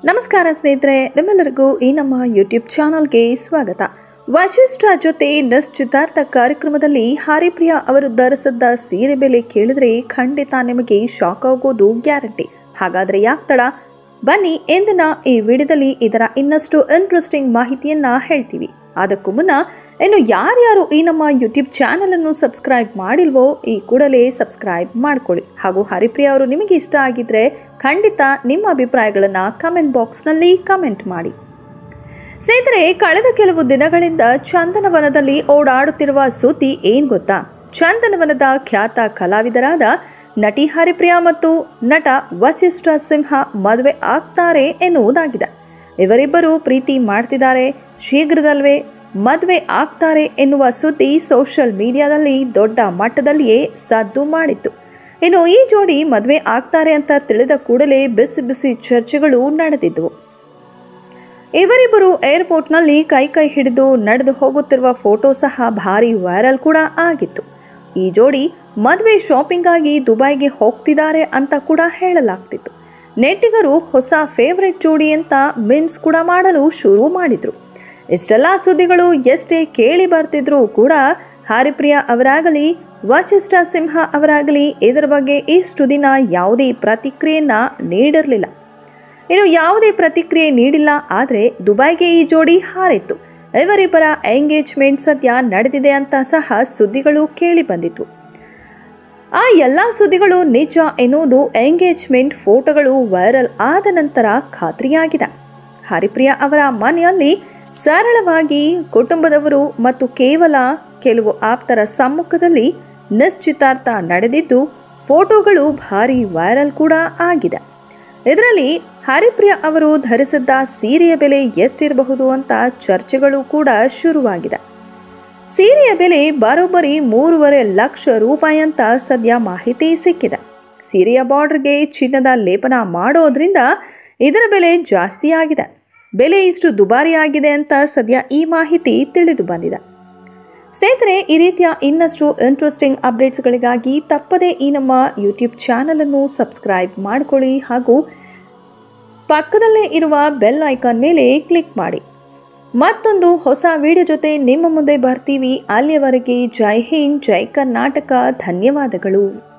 ನಮಸ್ಕಾರ ಸ್ನೇಹಿತರೆ ನಿಮ್ಮೆಲ್ಲರಿಗೂ ಈ ನಮ್ಮ ಯೂಟ್ಯೂಬ್ ಚಾನಲ್ಗೆ ಸ್ವಾಗತ ವಶಿಷ್ಠ ಜೊತೆ ನಿಶ್ಚಿತಾರ್ಥ ಕಾರ್ಯಕ್ರಮದಲ್ಲಿ ಹರಿಪ್ರಿಯಾ ಅವರು ಧರಿಸಿದ್ದ ಸೀರೆ ಬೆಲೆ ಕೇಳಿದ್ರೆ ಖಂಡಿತ ನಿಮಗೆ ಶಾಕ್ ಆಗೋದು ಗ್ಯಾರಂಟಿ ಹಾಗಾದ್ರೆ ಯಾಕೆ ತಡ ಬನ್ನಿ ಇಂದಿನ ಈ ವಿಡಿಯೋದಲ್ಲಿ ಇದರ ಇನ್ನಷ್ಟು ಇಂಟ್ರೆಸ್ಟಿಂಗ್ ಮಾಹಿತಿಯನ್ನ ಹೇಳ್ತೀವಿ ಅದಕ್ಕೂ ಮುನ್ನ ಇನ್ನು ಯಾರ್ಯಾರು ಈ ನಮ್ಮ ಯೂಟ್ಯೂಬ್ ಚಾನಲನ್ನು ಸಬ್ಸ್ಕ್ರೈಬ್ ಮಾಡಿಲ್ವೋ ಈ ಕೂಡಲೇ ಸಬ್ಸ್ಕ್ರೈಬ್ ಮಾಡ್ಕೊಳ್ಳಿ ಹಾಗೂ ಹರಿಪ್ರಿಯಾ ಅವರು ನಿಮಗೆ ಇಷ್ಟ ಆಗಿದ್ರೆ ಖಂಡಿತ ನಿಮ್ಮ ಅಭಿಪ್ರಾಯಗಳನ್ನು ಕಮೆಂಟ್ ಬಾಕ್ಸ್ನಲ್ಲಿ ಕಮೆಂಟ್ ಮಾಡಿ ಸ್ನೇಹಿತರೆ ಕಳೆದ ಕೆಲವು ದಿನಗಳಿಂದ ಚಂದನವನದಲ್ಲಿ ಓಡಾಡುತ್ತಿರುವ ಸುದ್ದಿ ಏನ್ ಗೊತ್ತಾ ಚಂದನವನದ ಖ್ಯಾತ ಕಲಾವಿದರಾದ ನಟಿ ಹರಿಪ್ರಿಯಾ ಮತ್ತು ನಟ ವಶಿಷ್ಠ ಸಿಂಹ ಮದುವೆ ಆಗ್ತಾರೆ ಎನ್ನುವುದಾಗಿದೆ ಇವರಿಬ್ಬರು ಪ್ರೀತಿ ಮಾಡ್ತಿದ್ದಾರೆ ಶೀಘ್ರದಲ್ವೇ ಮದುವೆ ಆಗ್ತಾರೆ ಎನ್ನುವ ಸುದ್ದಿ ಸೋಷಿಯಲ್ ಮೀಡಿಯಾದಲ್ಲಿ ದೊಡ್ಡ ಮಟ್ಟದಲ್ಲಿಯೇ ಸದ್ದು ಮಾಡಿತ್ತು ಇನ್ನು ಈ ಜೋಡಿ ಮದುವೆ ಆಗ್ತಾರೆ ಅಂತ ತಿಳಿದ ಕೂಡಲೇ ಬಿಸಿ ಬಿಸಿ ಚರ್ಚೆಗಳು ನಡೆದಿದ್ದವು ಇವರಿಬ್ಬರು ಏರ್ಪೋರ್ಟ್ನಲ್ಲಿ ಕೈ ಕೈ ಹಿಡಿದು ನಡೆದು ಹೋಗುತ್ತಿರುವ ಫೋಟೋ ಸಹ ಭಾರಿ ವೈರಲ್ ಕೂಡ ಆಗಿತ್ತು ಈ ಜೋಡಿ ಮದುವೆ ಶಾಪಿಂಗ್ ಆಗಿ ದುಬೈಗೆ ಹೋಗ್ತಿದ್ದಾರೆ ಅಂತ ಕೂಡ ಹೇಳಲಾಗ್ತಿತ್ತು ನೆಟ್ಟಿಗರು ಹೊಸ ಫೇವ್ರೆಟ್ ಜೋಡಿ ಅಂತ ಮಿಮ್ಸ್ ಕೂಡ ಮಾಡಲು ಶುರು ಮಾಡಿದ್ರು ಇಷ್ಟೆಲ್ಲ ಸುದ್ದಿಗಳು ಎಷ್ಟೇ ಕೇಳಿ ಬರ್ತಿದ್ರು ಕೂಡ ಹರಿಪ್ರಿಯಾ ಅವರಾಗಲಿ ವಶಿಷ್ಠ ಸಿಂಹ ಅವರಾಗಲಿ ಇದರ ಬಗ್ಗೆ ಇಷ್ಟು ದಿನ ಯಾವುದೇ ಪ್ರತಿಕ್ರಿಯೆಯನ್ನ ನೀಡಿರಲಿಲ್ಲ ಇನ್ನು ಯಾವುದೇ ಪ್ರತಿಕ್ರಿಯೆ ನೀಡಿಲ್ಲ ಆದರೆ ದುಬೈಗೆ ಈ ಜೋಡಿ ಹಾರಿತ್ತು ಇವರಿಬ್ಬರ ಎಂಗೇಜ್ಮೆಂಟ್ ಸದ್ಯ ನಡೆದಿದೆ ಅಂತ ಸಹ ಸುದ್ದಿಗಳು ಕೇಳಿ ಬಂದಿತ್ತು ಆ ಎಲ್ಲ ಸುದ್ದಿಗಳು ನಿಜ ಎನ್ನುವುದು ಎಂಗೇಜ್ಮೆಂಟ್ ಫೋಟೋಗಳು ವೈರಲ್ ಆದ ನಂತರ ಖಾತ್ರಿಯಾಗಿದೆ ಹರಿಪ್ರಿಯಾ ಅವರ ಮನೆಯಲ್ಲಿ ಸರಳವಾಗಿ ಕುಟುಂಬದವರು ಮತ್ತು ಕೇವಲ ಕೆಲವು ಆಪ್ತರ ಸಮ್ಮುಖದಲ್ಲಿ ನಿಶ್ಚಿತಾರ್ಥ ನಡೆದಿದ್ದು ಫೋಟೋಗಳು ಭಾರಿ ವೈರಲ್ ಕೂಡ ಆಗಿದೆ ಇದರಲ್ಲಿ ಹರಿಪ್ರಿಯಾ ಅವರು ಧರಿಸಿದ್ದ ಸೀರೆಯ ಬೆಲೆ ಎಷ್ಟಿರಬಹುದು ಅಂತ ಚರ್ಚೆಗಳು ಕೂಡ ಶುರುವಾಗಿದೆ ಸೀರೆಯ ಬೆಲೆ ಬರೋಬ್ಬರಿ ಮೂರುವರೆ ಲಕ್ಷ ರೂಪಾಯಿ ಅಂತ ಸದ್ಯ ಮಾಹಿತಿ ಸಿಕ್ಕಿದೆ ಸೀರೆಯ ಬಾರ್ಡರ್ಗೆ ಚಿನ್ನದ ಲೇಪನ ಮಾಡೋದ್ರಿಂದ ಇದರ ಬೆಲೆ ಜಾಸ್ತಿ ಆಗಿದೆ ಬೆಲೆ ಇಷ್ಟು ದುಬಾರಿ ಆಗಿದೆ ಅಂತ ಸದ್ಯ ಈ ಮಾಹಿತಿ ತಿಳಿದು ಬಂದಿದೆ ಸ್ನೇಹಿತರೆ ಈ ರೀತಿಯ ಇನ್ನಷ್ಟು ಇಂಟ್ರೆಸ್ಟಿಂಗ್ ಅಪ್ಡೇಟ್ಸ್ಗಳಿಗಾಗಿ ತಪ್ಪದೇ ಈ ನಮ್ಮ ಯೂಟ್ಯೂಬ್ ಚಾನಲನ್ನು ಸಬ್ಸ್ಕ್ರೈಬ್ ಮಾಡಿಕೊಳ್ಳಿ ಹಾಗೂ ಪಕ್ಕದಲ್ಲೇ ಇರುವ ಬೆಲ್ ಐಕಾನ್ ಮೇಲೆ ಕ್ಲಿಕ್ ಮಾಡಿ ಮತ್ತೊಂದು ಹೊಸ ವಿಡಿಯೋ ಜೊತೆ ನಿಮ್ಮ ಮುಂದೆ ಬರ್ತೀವಿ ಅಲ್ಲಿಯವರೆಗೆ ಜೈ ಹಿಂದ್ ಜೈ ಕರ್ನಾಟಕ ಧನ್ಯವಾದಗಳು